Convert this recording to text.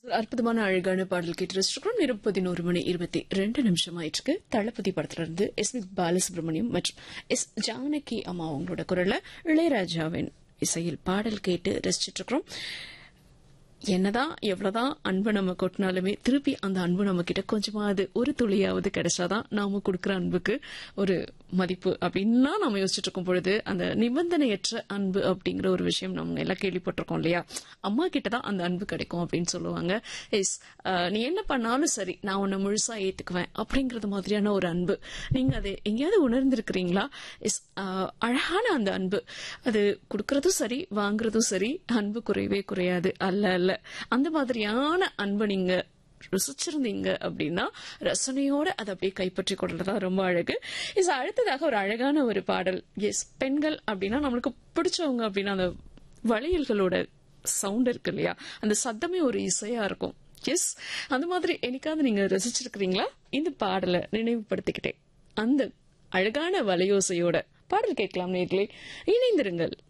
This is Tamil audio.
ஒரு அற்புதமான அழகான பாடல் கேட்டு ரசிச்சிருக்கிறோம் நேரம் பதினோரு மணி இருபத்தி ரெண்டு நிமிஷம் ஆயிடுச்சு தளபதி படத்துல இருந்து எஸ் வி பாலசுப்ரமணியம் மற்றும் எஸ் ஜானகி அம்மா அவங்களோட குரல்ல இளையராஜாவின் இசையில் பாடல் கேட்டு ரசிச்சிட்டு இருக்கிறோம் என்னதான் எவ்வளவுதான் அன்பு நம்ம கொட்டினாலுமே திருப்பி அந்த அன்பு நம்ம கிட்ட கொஞ்சமாவது ஒரு துளியாவது கிடைச்சாதான் நாம கொடுக்கிற அன்புக்கு ஒரு மதிப்பு அப்படின்னா நம்ம யோசிச்சுட்டு இருக்கும் பொழுது அந்த நிபந்தனையற்ற அன்பு அப்படிங்கிற ஒரு விஷயம் நம்ம எல்லாம் கேள்விப்பட்டிருக்கோம் இல்லையா அம்மா கிட்ட தான் அந்த அன்பு கிடைக்கும் அப்படின்னு சொல்லுவாங்க எஸ் நீ என்ன பண்ணாலும் சரி நான் உன்னை முழுசா ஏத்துக்குவேன் அப்படிங்கறது மாதிரியான ஒரு அன்பு நீங்க அதை எங்கேயாவது உணர்ந்திருக்கிறீங்களா எஸ் அழகான அந்த அன்பு அது கொடுக்கறதும் சரி வாங்குறதும் சரி அன்பு குறையவே குறையாது அல்ல அல்ல அந்த மாதிரியான அன்பை நீங்க ருசிச்சிருந்தீங்க அப்படின்னா ரசனையோட அதை அப்படியே கைப்பற்றி கொள்றதா ரொம்ப அழகு இஸ் அடுத்ததாக ஒரு அழகான ஒரு பாடல் எஸ் பெண்கள் அப்படின்னா நம்மளுக்கு பிடிச்சவங்க அப்படின்னா அந்த வளையல்களோட சவுண்ட் இருக்கு இல்லையா அந்த சத்தமே ஒரு இசையா இருக்கும் எஸ் அந்த மாதிரி என்னைக்காவது நீங்க ரசிச்சிருக்கிறீங்களா இந்த பாடலை நினைவுபடுத்திக்கிட்டேன் அந்த அழகான வலையோசையோட பாடல் கேட்கலாம் நேர்களே இணைந்திருங்கள்